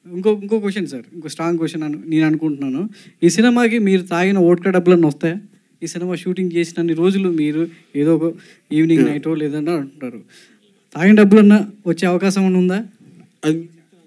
ఇంకో ఇంకో question sir ఇంకో స్ట్రాంగ్ క్వశ్చన్ అను నేను అనుకుంటున్నాను ఈ సినిమాకి మీరు తాగిన ఓట్కా డబ్బులన్నీ వస్తాయా ఈ సినిమా షూటింగ్ చేసినన్ని రోజులు మీరు ఏదో ఒక ఈవినింగ్ నైటో లేదన్నా అంటున్నారు తాగిన డబ్బులన్నా వచ్చే అవకాశం ఏమైనా ఉందా అది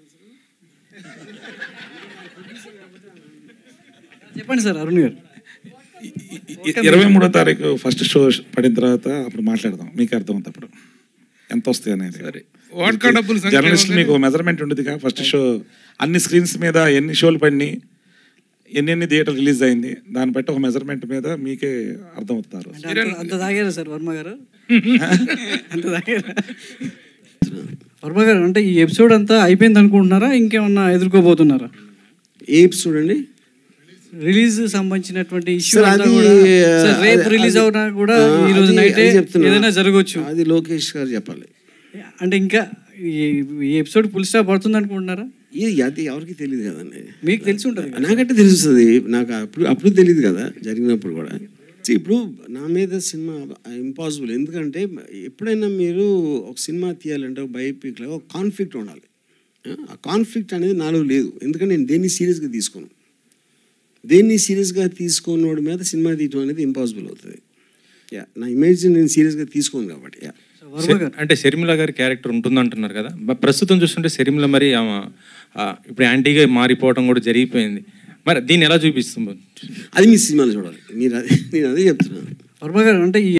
చెప్పండి సార్ అరుణ్ గారు ఇ- ఇరవై మూడో తారీఖు ఫస్ట్ షో పడిన తర్వాత అప్పుడు మాట్లాడదాం మీకు అర్థమవుతుంది అప్పుడు ఎంత వస్తాయి అనేది వాట్కా డబ్బులు సంఖ్య జర్నలిస్ట్ ఏముంది? మీకు మెజర్మెంట్ ఉండేదిగా ఫస్ట్ షో అన్ని స్క్రీన్స్ మీద ఎన్ని షోలు పడినాయి ఎన్ని ఎన్ని థియేటర్ రిలీజ్ అయింది దాన్ని బట్టి ఒక మెజర్మెంట్ మీద మీకే అర్థమవుతారు అంటే అంత- అంత తాగారా సార్ వర్మ గారు అంత తాగారా వర్మ గారు అంటే ఈ ఎపిసోడ్ అంతా అయిపోయింది అనుకుంటున్నారా ఇంకేమన్నా ఎదుర్కోబోతున్నారా ఏ ఎపిసోడ్ అండి రిలీజ్ సంబంధించినటువంటి ఇష్యూ సార్, అంతా అది, కూడా సార్, అది- రేపు రిలీజ్ అది- అవునా కూడా ఆ, ఈ రోజు అది- నైటే అది చెప్తున్నా. ఏదైనా జరగవచ్చు అది లోకేష్ గారు చెప్పాలి అంటే ఇంకా ఈ- ఈ ఎపిసోడ్ ఫుల్ స్టాప్ పడుతుంది అనుకుంటున్నారా ఇది అది ఎవరికి తెలియదు కదండి మీకు తెలిసి ఉంటుంది కదా. నాకంటే తెలుస్తుంది నాకు అప్పుడు అప్పుడు తెలియదు కదా జరిగినప్పుడు కూడా See, ఇప్పుడు నా మీద సినిమా ఇంపాసిబుల్ ఎందుకంటే ఎప్పుడైనా మీరు ఒక సినిమా తీయాలంటే ఒక బయోపిక్లో ఒక కాన్ఫ్లిక్ట్ ఉండాలి ఆ కాన్ఫ్లిక్ట్ అనేది నాలో లేదు ఎందుకంటే నేను దేన్ని సీరియస్గా తీసుకోను దేన్ని సీరియస్గా తీసుకోనోడి మీద సినిమా తీయటం అనేది ఇంపాసిబుల్ అవుతుంది యా నా ఇమేజ్ నేను సీరియస్గా తీసుకోను కాబట్టి యా వర్మ గారు అంటే షర్మిల గారి క్యారెక్టర్ ఉంటుంది అంటున్నారు కదా బ- ప్రస్తుతం చూస్తుంటే షర్మిల మరి ఆమె, ఆ, ఇప్పుడు యాంటీగా మారిపోవడం కూడా జరిగిపోయింది మరి దీన్ని ఎలా చూపిస్తుంది అది మీ సినిమాలో చూడాలి మీరు అది నేను అదే చెప్తున్నాను వర్మ గారు అంటే ఈ